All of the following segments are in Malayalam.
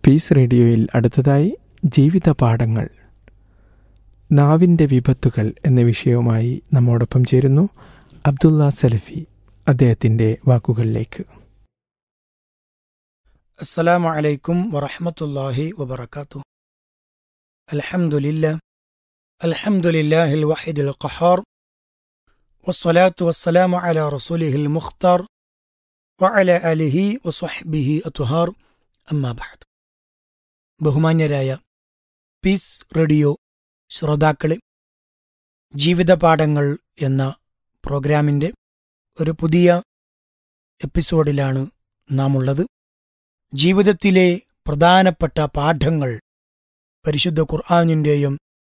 പീസ് റേഡിയോയിൽ അടുത്തതായി ജീവിത പാഠങ്ങൾ നാവിൻ്റെ വിപത്തുകൾ എന്ന വിഷയവുമായി നമ്മോടൊപ്പം ചേരുന്നു അബ്ദുള്ള സലഫി അദ്ദേഹത്തിൻ്റെ വാക്കുകളിലേക്ക് السلام عليكم ورحمة الله وبركاته الحمد لله الحمد لله الوحيد القهار والصلاة والسلام على رسوله المختار وعلى آله وصحبه أطهار أما بعد ബഹുമാന്യരായ പീസ് റേഡിയോ ശ്രോതാക്കളെ ജീവിത പാഠങ്ങൾ എന്ന പ്രോഗ്രാമിൻ്റെ ഒരു പുതിയ എപ്പിസോഡിലാണ് നാം ഉള്ളത് ജീവിതത്തിലെ പ്രധാനപ്പെട്ട പാഠങ്ങൾ പരിശുദ്ധ ഖുർആാനിൻ്റെയും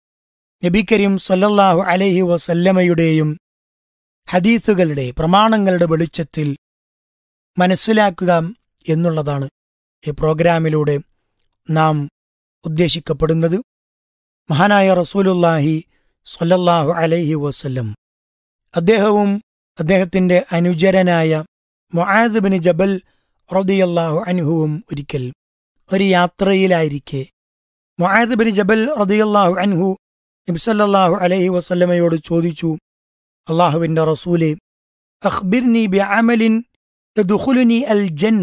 നബി കരീം സല്ലല്ലാഹു അലൈഹി വസല്ലമയുടെയും ഹദീസുകളുടെ പ്രമാണങ്ങളുടെ വെളിച്ചത്തിൽ മനസ്സിലാക്കുക എന്നുള്ളതാണ് ഈ പ്രോഗ്രാമിലൂടെ നാം ഉദ്ദേശിക്കപ്പെടുന്നത് മഹാനായ റസൂലുല്ലാഹി സല്ലല്ലാഹു അലൈഹി വസല്ലം അദ്ദേഹവും അദ്ദേഹത്തിൻ്റെ അനുചരനായ മുആദ് ബിൻ ജബൽ റദിയല്ലാഹു അൻഹുവും ഒരിക്കൽ ഒരു യാത്രയിലായിരിക്കെ മുആദ് ബിൻ ജബൽ റദിയല്ലാഹു അൻഹു നബിസല്ലാഹു അലൈഹി വസല്ലമയോട് ചോദിച്ചു അള്ളാഹുവിൻ്റെ റസൂലെ അഖ്ബിർനി ബിഅമലിൻ യദ്ഖുലുനി അൽ ജന്ന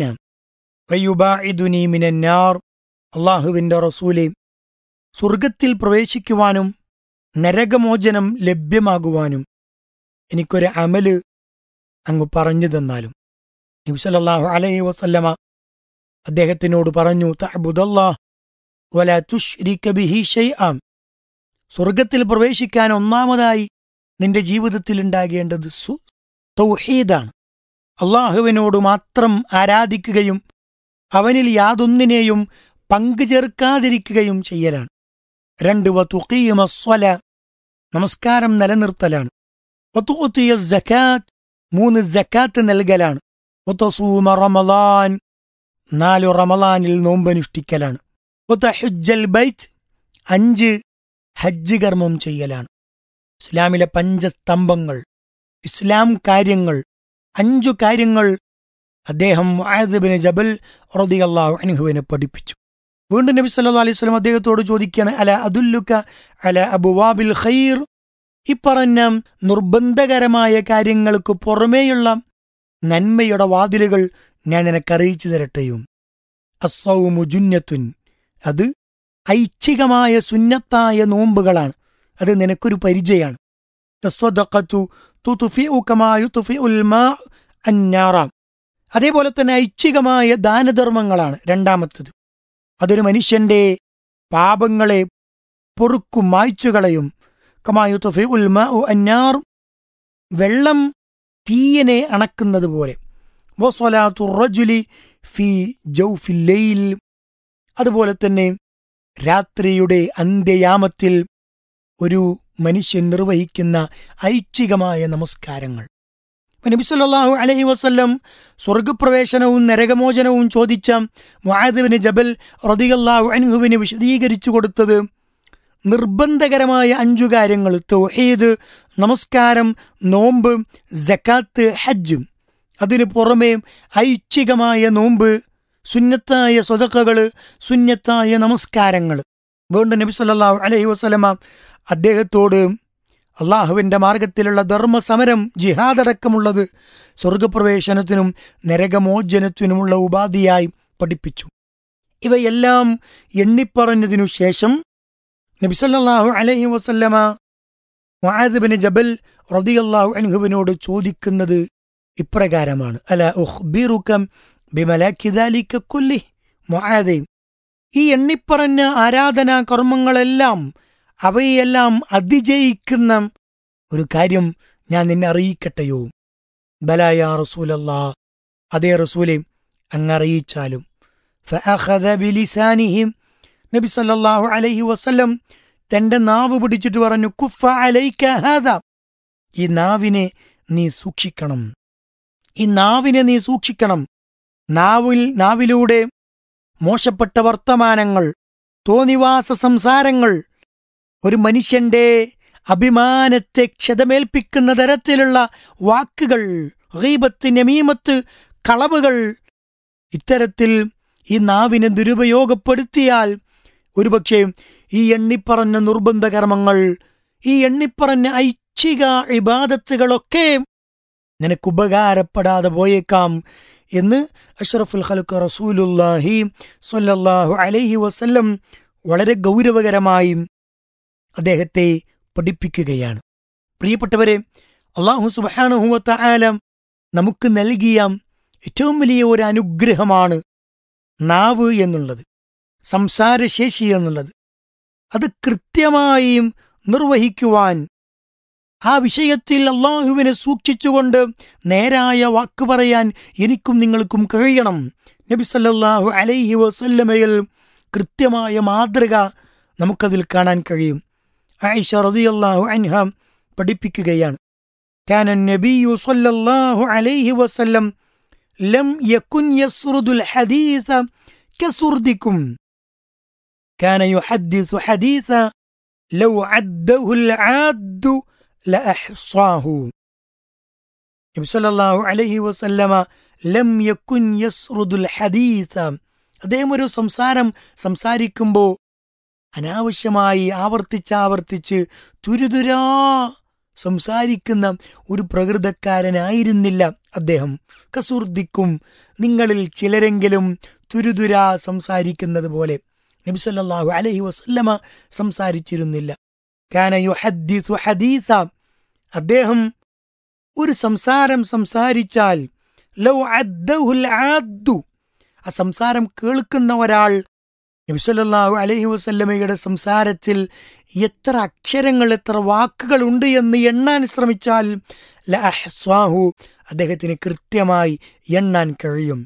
വയുബാഇദുനി മിനന്നാർ അള്ളാഹുവിൻ്റെ റസൂലെ സ്വർഗത്തിൽ പ്രവേശിക്കുവാനും നരകമോചനം ലഭ്യമാകുവാനും എനിക്കൊരു അമല് അങ്ങ് പറഞ്ഞു തന്നാലും നബി സല്ലല്ലാഹു അലൈഹി വസല്ലമ അദ്ദേഹത്തിനോട് പറഞ്ഞു തഅബുദല്ലാഹ് വലാ തുശ്രിക ബിഹി ഷൈഅൻ സ്വർഗത്തിൽ പ്രവേശിക്കാൻ ഒന്നാമതായി നിന്റെ ജീവിതത്തിൽ ഉണ്ടാകേണ്ടത് സു തൗഹീദാണ് അള്ളാഹുവിനോട് മാത്രം ആരാധിക്കുകയും അവനിൽ യാതൊന്നിനെയും പങ്കുചേർക്കാതിരിക്കുകയും ചെയ്യലാണ് രണ്ട് വതുഖീമസ്വല നമസ്കാരം നിലനിർത്തലാണ് വതുഅത്തിയ സകാത്ത് മൂന്ന് സക്കാത്ത് നൽകലാണ് വതസൂമ റമളാൻ നാലു റമളാനിൽ നോമ്പനുഷ്ഠിക്കലാണ് വതഹുജ്ജൽ ബൈത്ത് അഞ്ച് ഹജ്ജ് കർമ്മം ചെയ്യലാണ് ഇസ്ലാമിലെ പഞ്ചസ്തംഭങ്ങൾ ഇസ്ലാം കാര്യങ്ങൾ അഞ്ചു കാര്യങ്ങൾ അദ്ദേഹം മുആദ്ബിന് ജബൽ റളിയല്ലാഹു അൻഹുവിനെ പഠിപ്പിച്ചു വീണ്ടും നബി സല്ലല്ലാഹു അലൈഹി വസല്ലം അദ്ദേഹത്തോട് ചോദിക്കുകയാണ് അല അദുല്ലുക അല അബുവാബിൽ ഖൈർ ഇപ്പറഞ്ഞ നിർബന്ധകരമായ കാര്യങ്ങൾക്ക് പുറമേയുള്ള നന്മയുടെ വാതിലുകൾ ഞാൻ നിനക്കറിയിച്ചു തരട്ടെയും അസൗമു ജുന്നത്തുൻ അത് ഐച്ഛികമായ സുന്നത്തായ നോമ്പുകളാണ് അത് നിനക്കൊരു പരിചയമാണ് തസ്വദഖത്തു തുത്ഫിഉ കമാ യുത്ഫിഉൽ മാ അന്നാറ അതേപോലെ തന്നെ ഐച്ഛികമായ ദാനധർമ്മങ്ങളാണ് രണ്ടാമത്തത് അതൊരു മനുഷ്യന്റെ പാപങ്ങളെ പൊറുക്കും മായ്ച്ചുകളയും കമാ യുത്ഫിഉൽ മാ അന്നാർ വെള്ളം തീയനെ അണക്കുന്നത് പോലെ വസ്വലാത്തുറജുലി ഫി ജൗഫിൽ ലൈൽ അതുപോലെ തന്നെ രാത്രിയുടെ അന്ത്യയാമത്തിൽ ഒരു മനുഷ്യൻ നിർവഹിക്കുന്ന ഐച്ഛികമായ നമസ്കാരങ്ങൾ നബിസല്ലാഹു അലഹി വസ്ല്ലം സ്വർഗപ്രവേശനവും നരകമോചനവും ചോദിച്ച മുആദബിന് ജബൽ റതിയല്ലാഹു അൻഹുവിന് വിശദീകരിച്ചു കൊടുത്തത് നിർബന്ധകരമായ അഞ്ചു കാര്യങ്ങൾ തൗഹീദ് നമസ്കാരം നോമ്പ് ജക്കാത്ത് ഹജ്ജ് അതിനു പുറമെ ഐച്ഛികമായ നോമ്പ് സുന്നത്തായ സ്വതക്കകൾ സുന്നത്തായ നമസ്കാരങ്ങൾ വീണ്ടും നബി സല്ലല്ലാഹു അലൈഹി വസല്ലമ അദ്ദേഹത്തോട് അള്ളാഹുവിൻ്റെ മാർഗത്തിലുള്ള ധർമ്മസമരം ജിഹാദടക്കമുള്ളത് സ്വർഗപ്രവേശനത്തിനും നരകമോചനത്തിനുമുള്ള ഉപാധിയായി പഠിപ്പിച്ചു ഇവയെല്ലാം എണ്ണിപ്പറഞ്ഞതിനു ശേഷം നബി സല്ലല്ലാഹു അലൈഹി വസല്ലമ മുആദ് ബിൻ ജബൽ റളിയല്ലാഹു അൻഹുവിനോട് ചോദിക്കുന്നത് ഇപ്രകാരമാണ് അല ഉഖ്ബിറുകം ബിമലാക്കി ദാലിക കുല്ലി മുആദേ ഈ എണ്ണിപ്പറഞ്ഞ ആരാധനാ കർമ്മങ്ങളെല്ലാം അവയെല്ലാം അതിജയിക്കുന്ന ഒരു കാര്യം ഞാൻ നിന്നെ അറിയിക്കട്ടെയോ ബലായ റസൂലല്ലാ അതേ റസൂലെ അങ്ങറിയിച്ചാലും ഫഅഖദ ബിലിസാനിഹിം നബി സല്ലല്ലാഹു അലൈഹി വസല്ലം തന്റെ നാവ് പിടിച്ചിട്ട് പറഞ്ഞു കുഫ അലൈക ഹാദ ഈ നാവിനെ നീ സൂക്ഷിക്കണം ഈ നാവിനെ നീ സൂക്ഷിക്കണം നാവിൽ നാവിലൂടെ മോശപ്പെട്ട വർത്തമാനങ്ങൾ തോന്നിവാസ സംസാരങ്ങൾ ഒരു മനുഷ്യന്റെ അഭിമാനത്തെ ക്ഷതമേൽപ്പിക്കുന്ന തരത്തിലുള്ള വാക്കുകൾ ഗീബത്ത് നമീമത്ത് കളവുകൾ ഇത്തരത്തിൽ ഈ നാവിനെ ദുരുപയോഗപ്പെടുത്തിയാൽ ഒരുപക്ഷെ ഈ എണ്ണിപ്പറഞ്ഞ നിർബന്ധ കർമ്മങ്ങൾ ഈ എണ്ണിപ്പറഞ്ഞ ഐച്ഛിക ഇബാദത്തുകളൊക്കെ നിനക്ക് ഉപകാരപ്പെടാതെ പോയേക്കാം എന്ന് അഷ്റഫുൽ ഖൽക്ക് റസൂലുല്ലാഹി സ്വല്ലല്ലാഹു അലൈഹി വസല്ലം വളരെ ഗൗരവകരമായി അദ്ദേഹത്തെ പഠിപ്പിക്കുകയാണ് പ്രിയപ്പെട്ടവരെ അള്ളാഹു സുബാനുഹുവത്ത ആലം നമുക്ക് നൽകിയ ഏറ്റവും വലിയ ഒരു അനുഗ്രഹമാണ് നാവ് എന്നുള്ളത് സംസാരശേഷി എന്നുള്ളത് അത് കൃത്യമായും നിർവഹിക്കുവാൻ ആ വിഷയത്തിൽ അള്ളാഹുവിനെ സൂക്ഷിച്ചുകൊണ്ട് നേരായ വാക്ക് പറയാൻ എനിക്കും നിങ്ങൾക്കും കഴിയണം നബി സല്ലല്ലാഹു അലൈഹി വസല്ലമയിൽ കൃത്യമായ മാതൃക നമുക്കതിൽ കാണാൻ കഴിയും ആയിഷ റളിയല്ലാഹു അൻഹ പഠിപ്പിക്കുകയാണ് كان النبي صلى الله عليه وسلم لم يكن يسرد الحديث كسردكم كان يحدث حديثا لو عده العاد لأحصاه നബി സല്ലല്ലാഹു അലൈഹി വസല്ലമ ലം യക്കുൻ യസ്റുദുൽ ഹദീസ അദ്ദേഹം ഒരു സംസാരം സംസാരിക്കുമ്പോൾ അനാവശ്യമായി ആവർത്തിച്ചാവർത്തിച്ച് തുരുതുരാ സംസാരിക്കുന്ന ഒരു പ്രകൃതക്കാരനായിരുന്നില്ല അദ്ദേഹം കസുർദിക്കും നിങ്ങളിൽ ചിലരെങ്കിലും തുരുതുരാ സംസാരിക്കുന്നത് പോലെ നബി സല്ലല്ലാഹു അലൈഹി വസല്ലമ സംസാരിച്ചിരുന്നില്ല കാന യുഹദ്ദിസു ഹദീസ അദ്ദേഹം ഒരു സംസാരം സംസാരിച്ചാൽ ലൗ അദ്ദഹുൽ ആദ്ദു ആ സംസാരം കേൾക്കുന്ന ഒരാൾ നബിസല്ലാഹു അലൈഹി വസല്ലമയുടെ സംസാരത്തിൽ എത്ര അക്ഷരങ്ങൾ എത്ര വാക്കുകൾ ഉണ്ട് എന്ന് എണ്ണാൻ ശ്രമിച്ചാൽ ലഅഹ്സ്വാഹു അദ്ദേഹത്തിന് കൃത്യമായി എണ്ണാൻ കഴിയും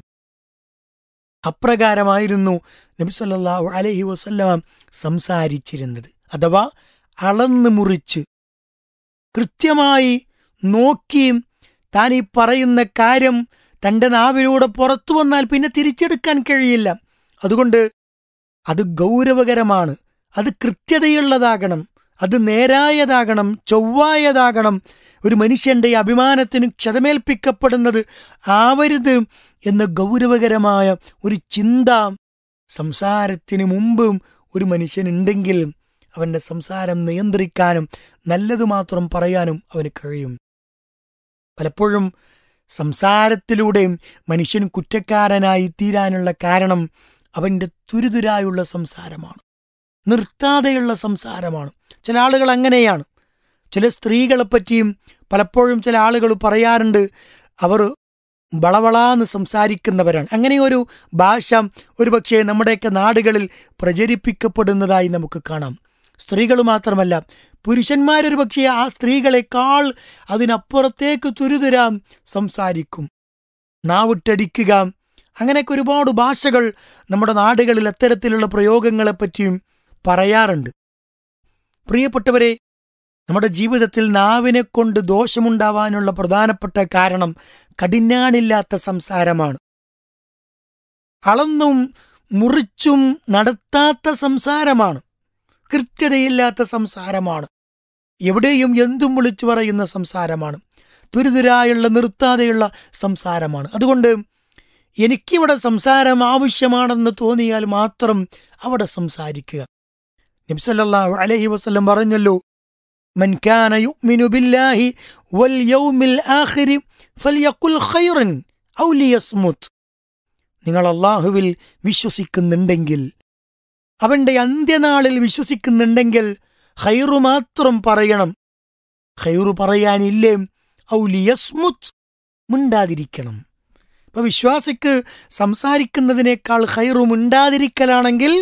അപ്രകാരമായിരുന്നു നബി സല്ലല്ലാഹു അലൈഹി വസല്ലമ സംസാരിച്ചിരുന്നത് അഥവാ അളന്ന് മുറിച്ച് കൃത്യമായി നോക്കി താൻ ഈ പറയുന്ന കാര്യം തന്റെ നാവിലൂടെ പുറത്തു വന്നാൽ പിന്നെ തിരിച്ചെടുക്കാൻ കഴിയില്ല അതുകൊണ്ട് അത് ഗൗരവകരമാണ് അത് കൃത്യതയുള്ളതാകണം അത് നേരായതാകണം ചൊവ്വായതാകണം ഒരു മനുഷ്യന്റെ അഭിമാനത്തിന് ക്ഷതമേൽപ്പിക്കപ്പെടുന്നത് ആവരുത് എന്ന ഗൗരവകരമായ ഒരു ചിന്ത സംസാരത്തിന് മുമ്പും ഒരു മനുഷ്യനുണ്ടെങ്കിൽ അവന്റെ സംസാരം നിയന്ത്രിക്കാനും നല്ലതു മാത്രം പറയാനും അവന് കഴിയും പലപ്പോഴും സംസാരത്തിലൂടെയും മനുഷ്യൻ കുറ്റക്കാരനായി തീരാനുള്ള കാരണം അവന്റെ തുരുതുരായുള്ള സംസാരമാണ് നിർത്താതെയുള്ള സംസാരമാണ് ചില ആളുകൾ അങ്ങനെയാണ് ചില സ്ത്രീകളെ പറ്റിയും പലപ്പോഴും ചില ആളുകൾ പറയാറുണ്ട് അവർ വളവളാന്ന് സംസാരിക്കുന്നവരാണ് അങ്ങനെ ഒരു ഭാഷ ഒരുപക്ഷെ നമ്മുടെയൊക്കെ നാടുകളിൽ പ്രചരിപ്പിക്കപ്പെടുന്നതായി നമുക്ക് കാണാം സ്ത്രീകൾ മാത്രമല്ല പുരുഷന്മാരൊരു പക്ഷേ ആ സ്ത്രീകളെക്കാൾ അതിനപ്പുറത്തേക്ക് തുരുതുരാം സംസാരിക്കും നാവിട്ടടിക്കുക അങ്ങനെയൊക്കെ ഒരുപാട് ഭാഷകൾ നമ്മുടെ നാടുകളിൽ അത്തരത്തിലുള്ള പ്രയോഗങ്ങളെപ്പറ്റിയും പറയാറുണ്ട് പ്രിയപ്പെട്ടവരെ നമ്മുടെ ജീവിതത്തിൽ നാവിനെ കൊണ്ട് ദോഷമുണ്ടാവാനുള്ള പ്രധാനപ്പെട്ട കാരണം കടിഞ്ഞാണില്ലാത്ത സംസാരമാണ് അളന്നും മുറിച്ചും നടത്താത്ത സംസാരമാണ് കൃത്യതയില്ലാത്ത സംസാരമാണ് എവിടെയും എന്തും വിളിച്ചു പറയുന്ന സംസാരമാണ് തുരിതുരായുള്ള നിർത്താതെയുള്ള സംസാരമാണ് അതുകൊണ്ട് എനിക്കിവിടെ സംസാരം ആവശ്യമാണെന്ന് തോന്നിയാൽ മാത്രം അവിടെ സംസാരിക്കുക നബ്സല്ലാഹു അലഹി വസ്ലം പറഞ്ഞല്ലോ من كان يؤمن بالله واليوم الآخر فليقل خيرا أو ليصمت നിങ്ങൾ അള്ളാഹുവിൽ വിശ്വസിക്കുന്നുണ്ടെങ്കിൽ അവന്റെ അന്ത്യനാളിൽ വിശ്വസിക്കുന്നുണ്ടെങ്കിൽ ഹൈറു മാത്രം പറയണം ഹൈറു പറയാനില്ലേ ഔലിയസ്മുത്ത് മിണ്ടാതിരിക്കണം ഇപ്പൊ വിശ്വാസിക്ക് സംസാരിക്കുന്നതിനേക്കാൾ ഹൈറു മിണ്ടാതിരിക്കലാണെങ്കിൽ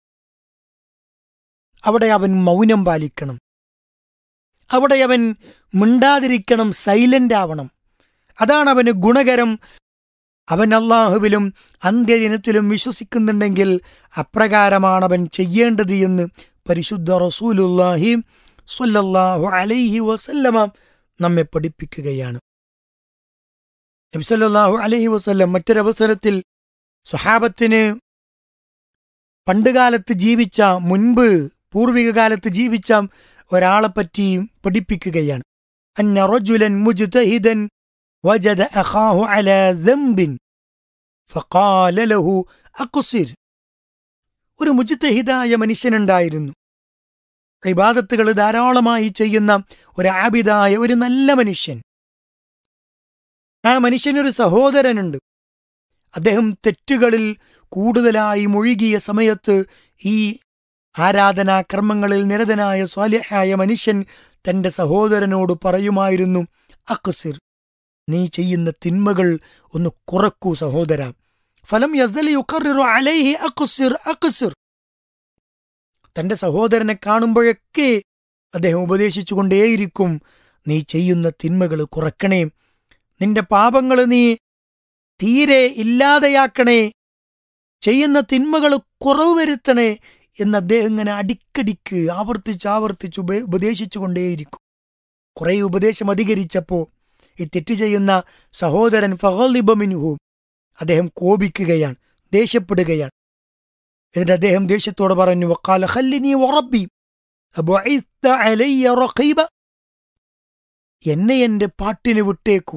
അവിടെ അവൻ മൗനം പാലിക്കണം അവിടെ അവൻ മിണ്ടാതിരിക്കണം സൈലന്റ് ആവണം അതാണ് അവന് ഗുണകരം അവൻ അള്ളാഹുവിലും അന്ത്യദിനത്തിലും വിശ്വസിക്കുന്നുണ്ടെങ്കിൽ അപ്രകാരമാണ് അവൻ ചെയ്യേണ്ടത് എന്ന് പരിശുദ്ധ റസൂലുല്ലാഹി സ്വല്ലല്ലാഹു അലൈഹി വസല്ലമ നമ്മെ പഠിപ്പിക്കുകയാണ് നബി സല്ലല്ലാഹു അലൈഹി വസല്ലം മറ്റൊരവസരത്തിൽ സ്വഹാബത്തിന് പണ്ടുകാലത്ത് ജീവിച്ച മുൻപ് പൂർവിക കാലത്ത് ജീവിച്ച ഒരാളെപ്പറ്റി പഠിപ്പിക്കുകയാണ് അന്ന റജുലൻ മുജ്തഹിദൻ وجد أخاه على ذنب فقال له അക്കുസിർ ഒരു മുജിത്തഹിതായ മനുഷ്യനുണ്ടായിരുന്നു ഇബാദത്തുകൾ ധാരാളമായി ചെയ്യുന്ന ഒരു ആബിദായ ഒരു നല്ല മനുഷ്യൻ ആ മനുഷ്യനൊരു സഹോദരനുണ്ട് അദ്ദേഹം തെറ്റുകളിൽ കൂടുതലായി മുഴുകിയ സമയത്ത് ഈ ആരാധനാ കർമ്മങ്ങളിൽ നിരതനായ സ്വാലിഹായ മനുഷ്യൻ തന്റെ സഹോദരനോട് പറയുമായിരുന്നു അക്സിർ നീ ചെയ്യുന്ന തിന്മകൾ ഒന്ന് കുറക്കൂ സഹോദര ഫലം യസൽ യുക്കറിറു അലൈഹി അക്സിർ അക്സിർ തന്റെ സഹോദരനെ കാണുമ്പോഴൊക്കെ അദ്ദേഹം ഉപദേശിച്ചുകൊണ്ടേയിരിക്കും നീ ചെയ്യുന്ന തിന്മകൾ കുറക്കണേ നിന്റെ പാപങ്ങൾ നീ തീരെ ഇല്ലാതെയാക്കണേ ചെയ്യുന്ന തിന്മകൾ കുറവ് വരുത്തണേ എന്ന് അദ്ദേഹം ഇങ്ങനെ അടിക്കടിക്ക് ആവർത്തിച്ച് ആവർത്തിച്ച് ഉപ ഉപദേശിച്ചുകൊണ്ടേയിരിക്കും കുറെ ഉപദേശം അധികരിച്ചപ്പോ ഈ തെറ്റ് ചെയ്യുന്ന സഹോദരൻ ഫഹലിബമിനുഹും അദ്ദേഹം കോപിക്കുകയാണ് ദേഷ്യപ്പെടുകയാണ് എന്നിട്ട് അദ്ദേഹം ദേഷ്യത്തോട് പറഞ്ഞു വക്കാല ഖല്ലിനി വറബ്ബി അബുഇസ്ത അലയ്യ റഖീബ എന്നെ എന്റെ പാട്ടിന് വിട്ടേക്കൂ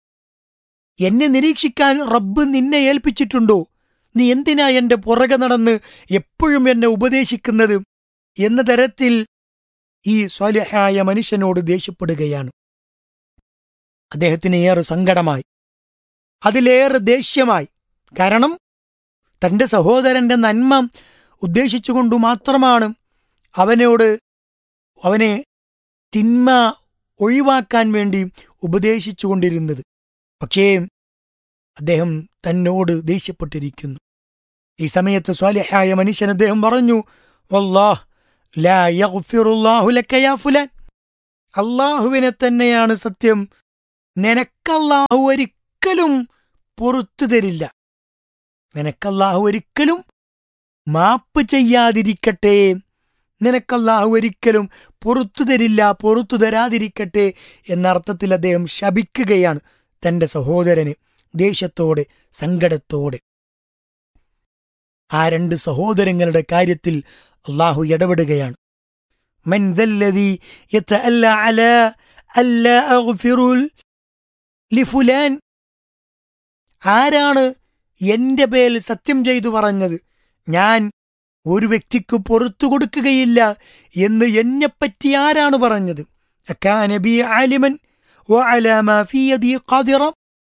എന്നെ നിരീക്ഷിക്കാൻ റബ്ബ് നിന്നെ ഏൽപ്പിച്ചിട്ടുണ്ടോ നീ എന്തിനാ എന്റെ പുറകെ നടന്ന് എപ്പോഴും എന്നെ ഉപദേശിക്കുന്നത് എന്ന തരത്തിൽ ഈ സ്വാലിഹായ മനുഷ്യനോട് ദേഷ്യപ്പെടുകയാണ് അദ്ദേഹത്തിന് ഏറെ സങ്കടമായി അതിലേറെ ദേഷ്യമായി കാരണം തന്റെ സഹോദരന്റെ നന്മ ഉദ്ദേശിച്ചുകൊണ്ടു മാത്രമാണ് അവനോട് അവനെ തിന്മ ഒഴിവാക്കാൻ വേണ്ടി ഉപദേശിച്ചുകൊണ്ടിരുന്നത് പക്ഷേ അദ്ദേഹം തന്നോട് ദേഷ്യപ്പെട്ടിരിക്കുന്നു ഈ സമയത്ത് സ്വാലിഹായ മനുഷ്യൻ അദ്ദേഹം പറഞ്ഞു വല്ലാഹ് ലാ യഗ്ഫിറുല്ലാഹു ലക യാ ഫുലാൻ അള്ളാഹുവിനെ തന്നെയാണ് സത്യം നിനക്കല്ലാഹു ഒരിക്കലും പൊറത്തു തരില്ല നിനക്കല്ലാഹു ഒരിക്കലും മാപ്പ് ചെയ്യാതിരിക്കട്ടെ നിനക്കല്ലാഹു ഒരിക്കലും പൊറത്തു തരില്ല പൊറത്തു തരാതിരിക്കട്ടെ എന്ന അർത്ഥത്തിൽ അദ്ദേഹം ശപിക്കുകയാണ് തന്റെ സഹോദരന് ദേഷ്യത്തോടെ സങ്കടത്തോടെ ആ രണ്ട് സഹോദരങ്ങളുടെ കാര്യത്തിൽ അള്ളാഹു ഇടപെടുകയാണ് من ذا الذي يتألى على ألا أغفر لفلان ആരാണ് എന്റെ പേരിൽ സത്യം ചെയ്തു പറഞ്ഞത് ഞാൻ ഒരു വ്യക്തിക്ക് പുറത്തു കൊടുക്കുകയില്ല എന്ന് എന്നെപ്പറ്റി ആരാണ് പറഞ്ഞത് അക്കാനബി ആലിമൻ وعلى ما في يدي قادرا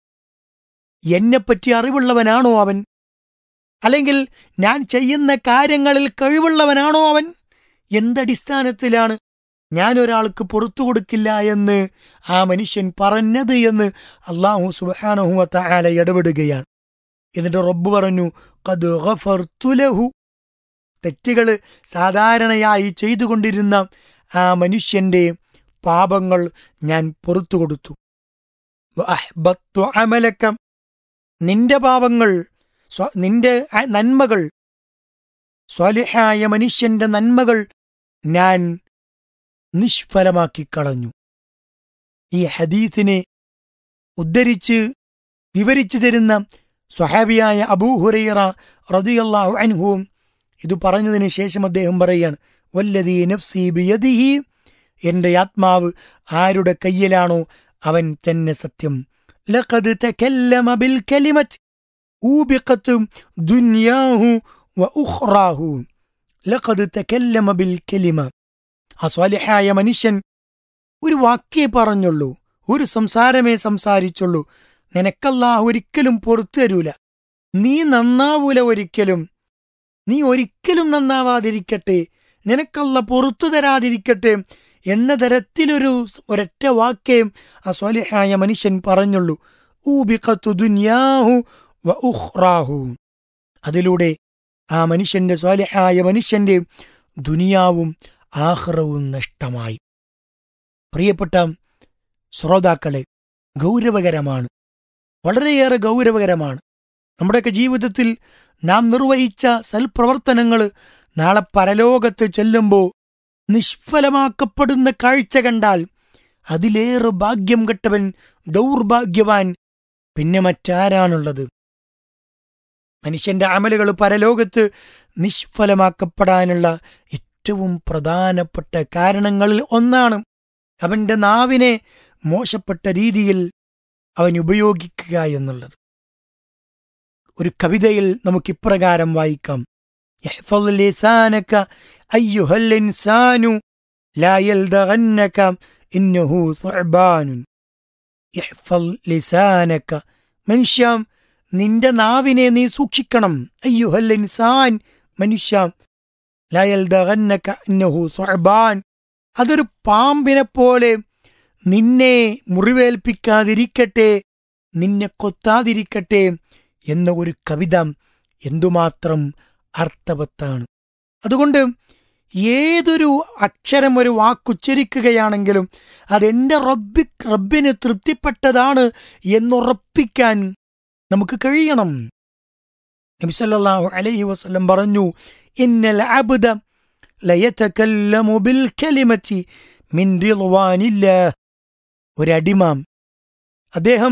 എന്നെപ്പറ്റി അറിവുള്ളവനാണോ അവൻ അല്ലെങ്കിൽ ഞാൻ ചെയ്യുന്ന കാര്യങ്ങളിൽ കഴിവുള്ളവനാണോ അവൻ എന്തടിസ്ഥാനത്തിലാണ് ഞാൻ ഒരാൾക്ക് പുറത്തു കൊടുക്കില്ല എന്ന് ആ മനുഷ്യൻ പറഞ്ഞത് എന്ന് അള്ളാഹു സുബാനഹുവത്ത ആല ഇടപെടുകയാണ് എന്നിട്ട് റബ്ബ് പറഞ്ഞു "ഖദ് ഗഫർതു ലഹു." തെറ്റുകൾ സാധാരണയായി ചെയ്തുകൊണ്ടിരുന്ന ആ മനുഷ്യന്റെ പാപങ്ങൾ ഞാൻ പുറത്തു കൊടുത്തു വഅഹ്ബത്തു അമലക. നിന്റെ പാപങ്ങൾ സ്വ- നിന്റെ ആ- നന്മകൾ സ്വാലിഹായ മനുഷ്യന്റെ നന്മകൾ ഞാൻ നിഷ്ഫലമാക്കി കളഞ്ഞു ഈ ഹദീസിനെ ഉദ്ധരിച്ച് വിവരിച്ചു തരുന്ന സ്വഹാബിയായ അബൂഹുറൈറ റളിയല്ലാഹു അൻഹുവും ഇത് പറഞ്ഞതിന് ശേഷം അദ്ദേഹം പറയാണ് വല്ലതീ നഫ്സി ബിയദിഹി എന്റെ ആത്മാവ് ആരുടെ കയ്യിലാണോ അവൻ തന്നെ സത്യം ലഖദ് തകല്ലമ ബിൽ കലിമത്ത് ഊബിഖത്ത് ദുനിയാഹു വ ഉഖ്റാഹു ലഖദ് തകല്ലമ ബിൽ കലിമ ആ സ്വാലിഹായ മനുഷ്യൻ ഒരു വാക്കേ പറഞ്ഞുള്ളൂ ഒരു സംസാരമേ സംസാരിച്ചുള്ളൂ നിനക്കല്ലാഹ് ഒരിക്കലും പുറത്തു തരൂല നീ നന്നാവൂല ഒരിക്കലും നീ ഒരിക്കലും നന്നാവാതിരിക്കട്ടെ നിനക്കല്ല പുറത്തു തരാതിരിക്കട്ടെ എന്ന തരത്തിലൊരു സ് ഒരൊറ്റ വാക്കേ ആ സ്വാലിഹായ മനുഷ്യൻ പറഞ്ഞുള്ളൂ ഊബിഖത്തു ദുനിയാഹു വ ഉഖ്റാഹു അതിലൂടെ ആ മനുഷ്യന്റെ സ്വാലിഹായ മനുഷ്യന്റെ ദുനിയാവും ആഹ്റവും നഷ്ടമായി പ്രിയപ്പെട്ട ശ്രോതാക്കളെ ഗൗരവകരമാണ് വളരെയേറെ ഗൗരവകരമാണ് നമ്മുടെയൊക്കെ ജീവിതത്തിൽ നാം നിർവഹിച്ച സൽപ്രവർത്തനങ്ങൾ നാളെ പരലോകത്ത് ചെല്ലുമ്പോൾ നിഷ്ഫലമാക്കപ്പെടുന്ന കാഴ്ച കണ്ടാൽ അതിലേറെ ഭാഗ്യം കെട്ടവൻ ദൗർഭാഗ്യവാൻ പിന്നെ മറ്റാരാണുള്ളത് മനുഷ്യന്റെ അമലുകൾ പരലോകത്ത് നിഷ്ഫലമാക്കപ്പെടാനുള്ള ഏറ്റവും പ്രധാനപ്പെട്ട കാരണങ്ങളിൽ ഒന്നാണ് അവന്റെ നാവിനെ മോശപ്പെട്ട രീതിയിൽ അവൻ ഉപയോഗിക്കുക എന്നുള്ളത് ഒരു കവിതയിൽ നമുക്ക് ഇപ്രകാരം വായിക്കാം "ഇഹ്ഫദ് ലിസാനക അയ്യുഹൽ ഇൻസാനു ലാ യൽദഗന്നക ഇന്നഹു സുഅബാനുൻ ഇഹ്ഫദ് ലിസാനക മനുഷ്യ നിന്റെ നാവിനെ നീ സൂക്ഷിക്കണം അയ്യുഹൽ ഇൻസാൻ മനുഷ്യ ലാ യൽദഗന്നക ഇന്നഹു സുഅബാൻ അതൊരു പാമ്പിനെ പോലെ നിന്നെ മുറിവേൽപ്പിക്കാതിരിക്കട്ടെ നിന്നെ കൊത്താതിരിക്കട്ടെ എന്ന ഒരു കവിത എന്തുമാത്രം അർത്ഥവത്താണ് അതുകൊണ്ട് ഏതൊരു അക്ഷരം ഒരു വാക്കുച്ചരിക്കുകയാണെങ്കിലും അതെന്റെ റബ്ബി റബ്ബിന് തൃപ്തിപ്പെട്ടതാണ് എന്നുറപ്പിക്കാൻ നമുക്ക് കഴിയണം നബി സല്ലല്ലാഹു അലൈഹി വസല്ലം പറഞ്ഞു ഇന്നൽ അബ്ദ ലയതകല്ലമു ബിൽ കലിമത്തി മിൻ റിളവാനില്ലാഹ് ഒരടിമാം അദ്ദേഹം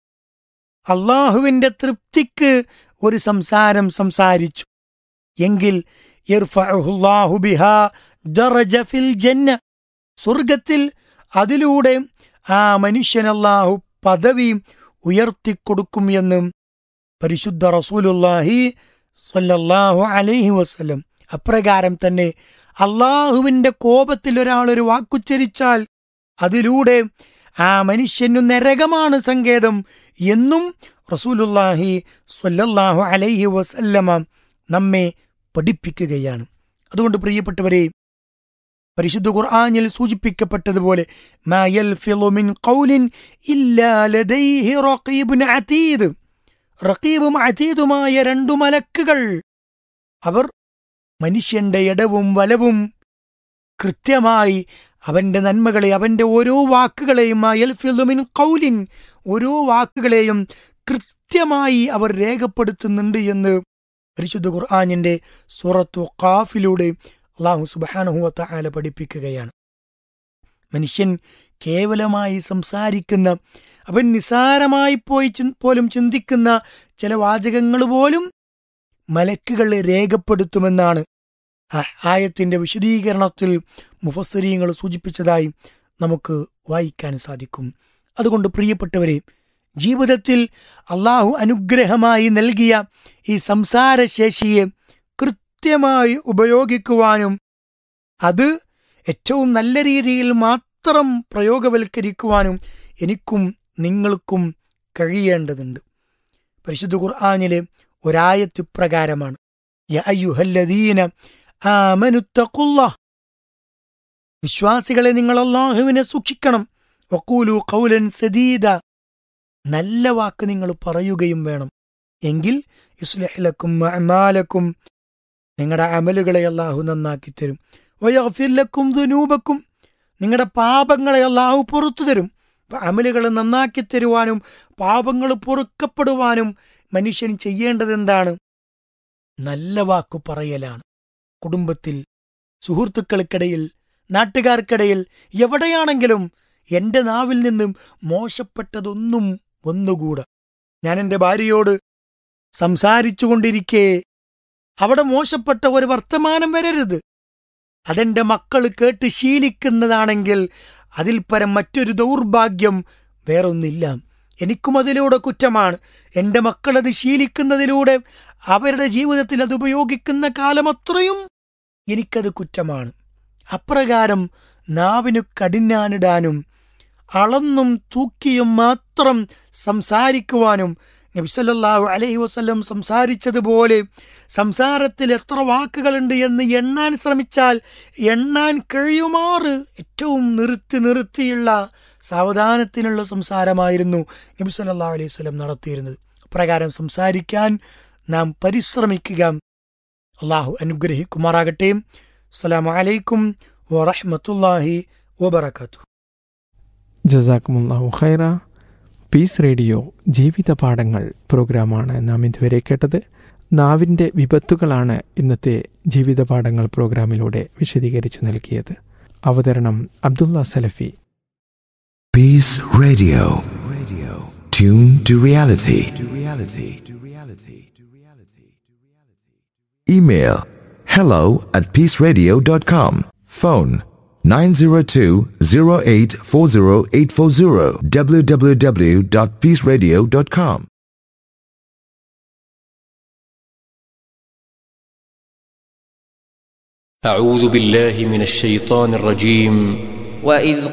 അള്ളാഹുവിന്റെ തൃപ്തിക്ക് ഒരു സംസാരം സംസാരിച്ചു എങ്കിൽ യർഫഉഹുല്ലാഹു ബിഹാ ദറജ ഫിൽ ജന്ന സ്വർഗത്തിൽ അതിലൂടെ ആ മനുഷ്യൻ അല്ലാഹു പദവി ഉയർത്തിക്കൊടുക്കും എന്നും പരിശുദ്ധ റസൂലുല്ലാഹി സ്വല്ലല്ലാഹു അലൈഹി വസല്ലം അപ്രകാരം തന്നെ അള്ളാഹുവിന്റെ കോപത്തിൽ ഒരാൾ ഒരു വാക്കുച്ചരിച്ചാൽ അതിലൂടെ ആ മനുഷ്യനു നരകമാണ് സങ്കേതം എന്നും റസൂലുല്ലാഹി സ്വല്ലല്ലാഹു അലൈഹി വസല്ലമ നമ്മെ പഠിപ്പിക്കുകയാണ് അതുകൊണ്ട് പ്രിയപ്പെട്ടവരെ പരിശുദ്ധ ഖുർആനിൽ സൂചിപ്പിക്കപ്പെട്ടതുപോലെ മാ യൽഫിളു മിൻ ഖൗലിൻ ഇല്ലാ ലദൈഹി റഖീബുൻ അതീദ് റഖീബും അതീദുമായ രണ്ടു മലക്കുകൾ അവർ മനുഷ്യന്റെ ഇടവും വലവും കൃത്യമായി അവന്റെ നന്മകളെ അവന്റെ ഓരോ വാക്കുകളെയും ആ യൽഫിളു മിൻ ഖൗലിൻ ഓരോ വാക്കുകളെയും കൃത്യമായി അവർ രേഖപ്പെടുത്തുന്നുണ്ട് എന്ന് പരിശുദ്ധ ഖുർആാനിന്റെ സൂറത്തു ഖാഫിലൂടെ അള്ളാഹു സുബാനഹുവത്ത ആല പഠിപ്പിക്കുകയാണ് മനുഷ്യൻ കേവലമായി സംസാരിക്കുന്ന അവൻ നിസാരമായി പോയി ചിൻ- പോലും ചിന്തിക്കുന്ന ചില വാചകങ്ങൾ പോലും മലക്കുകൾ രേഖപ്പെടുത്തുമെന്നാണ് ആ ആയത്തിന്റെ വിശദീകരണത്തിൽ മുഫസ്സരീങ്ങൾ സൂചിപ്പിച്ചതായി നമുക്ക് വായിക്കാൻ സാധിക്കും അതുകൊണ്ട് പ്രിയപ്പെട്ടവരെ ജീവിതത്തിൽ അള്ളാഹു അനുഗ്രഹമായി നൽകിയ ഈ സംസാരശേഷിയെ കൃത്യമായി ഉപയോഗിക്കുവാനും അത് ഏറ്റവും നല്ല രീതിയിൽ മാത്രം പ്രയോഗവൽക്കരിക്കുവാനും എനിക്കും നിങ്ങൾക്കും കഴിയേണ്ടതുണ്ട് പരിശുദ്ധ ഖുർആാനിലെ ഒരായത്ത് പ്രകാരമാണ് യ അയ്യുഹല്ലദീന ആമനുത്തഖുല്ലാഹ് വിശ്വാസികളെ നിങ്ങൾ അള്ളാഹുവിനെ സൂക്ഷിക്കണം വക്കൂലു കൗലൻ സദീദ നല്ല വാക്ക് നിങ്ങൾ പറയുകയും വേണം എങ്കിൽ യുസ്ലഹ്ലക്കും അമാലക്കും നിങ്ങളുടെ അമലുകളെ അള്ളാഹു നന്നാക്കി തരും വയഫില്ലക്കും ദുനൂബക്കും നിങ്ങളുടെ പാപങ്ങളെ അള്ളാഹു പുറത്തു തരും അപ്പൊ അമലുകൾ നന്നാക്കി തരുവാനും പാപങ്ങൾ പൊറുക്കപ്പെടുവാനും മനുഷ്യൻ ചെയ്യേണ്ടത് എന്താണ് നല്ല വാക്കു പറയലാണ് കുടുംബത്തിൽ സുഹൃത്തുക്കൾക്കിടയിൽ നാട്ടുകാർക്കിടയിൽ എവിടെയാണെങ്കിലും എന്റെ നാവിൽ നിന്നും മോശപ്പെട്ടതൊന്നും ഒന്നുകൂടാ ഞാൻ എന്റെ ഭാര്യയോട് സംസാരിച്ചുകൊണ്ടിരിക്കെ അവിടെ മോശപ്പെട്ട ഒരു വർത്തമാനം വരരുത് അതെന്റെ മക്കൾ കേട്ട് ശീലിക്കുന്നതാണെങ്കിൽ അതിൽ പരം മറ്റൊരു ദൗർഭാഗ്യം വേറൊന്നില്ല എനിക്കും അതിലൂടെ കുറ്റമാണ് എൻ്റെ മക്കളത് ശീലിക്കുന്നതിലൂടെ അവരുടെ ജീവിതത്തിൽ അത് ഉപയോഗിക്കുന്ന കാലമത്രയും എനിക്കത് കുറ്റമാണ് അപ്രകാരം നാവിനു കടിഞ്ഞാനിടാനും അളന്നും തൂക്കിയും മാത്രം സംസാരിക്കുവാനും നബിസല്ലാഹു അലൈഹി വസ്ല്ലം സംസാരിച്ചതുപോലെ സംസാരത്തിൽ എത്ര വാക്കുകളുണ്ട് എന്ന് എണ്ണാൻ ശ്രമിച്ചാൽ എണ്ണാൻ കഴിയുമാറ് ഏറ്റവും നിർത്തി നിർത്തിയുള്ള സാവധാനത്തിനുള്ള സംസാരമായിരുന്നു നബി സല്ലല്ലാഹു അലൈഹി വസല്ലം നടത്തിയിരുന്നത് പ്രകാരം സംസാരിക്കാൻ നാം പരിശ്രമിക്കുക അള്ളാഹു അനുഗ്രഹിക്കുമാറാകട്ടെ അസ്സലാമു അലൈക്കും വറഹ്മത്തുള്ളാഹി വബറകാതുഹു ജസാക്കുമുല്ലാഹു ഖൈറ പീസ് റേഡിയോ ജീവിത പാഠങ്ങൾ പ്രോഗ്രാമാണ് നാം ഇതുവരെ കേട്ടത് നാവിൻ്റെ വിപത്തുകളാണ് ഇന്നത്തെ ജീവിത പാഠങ്ങൾ പ്രോഗ്രാമിലൂടെ വിശദീകരിച്ചു നൽകിയത് അവതരണം അബ്ദുള്ള സലഫി Peace Radio. Radio. Tune to reality. To reality. To reality. To reality. Email hello at peaceradio.com. Phone 902-0840840 www.peaceradio.com. أعوذ بالله من الشيطان الرجيم وإذ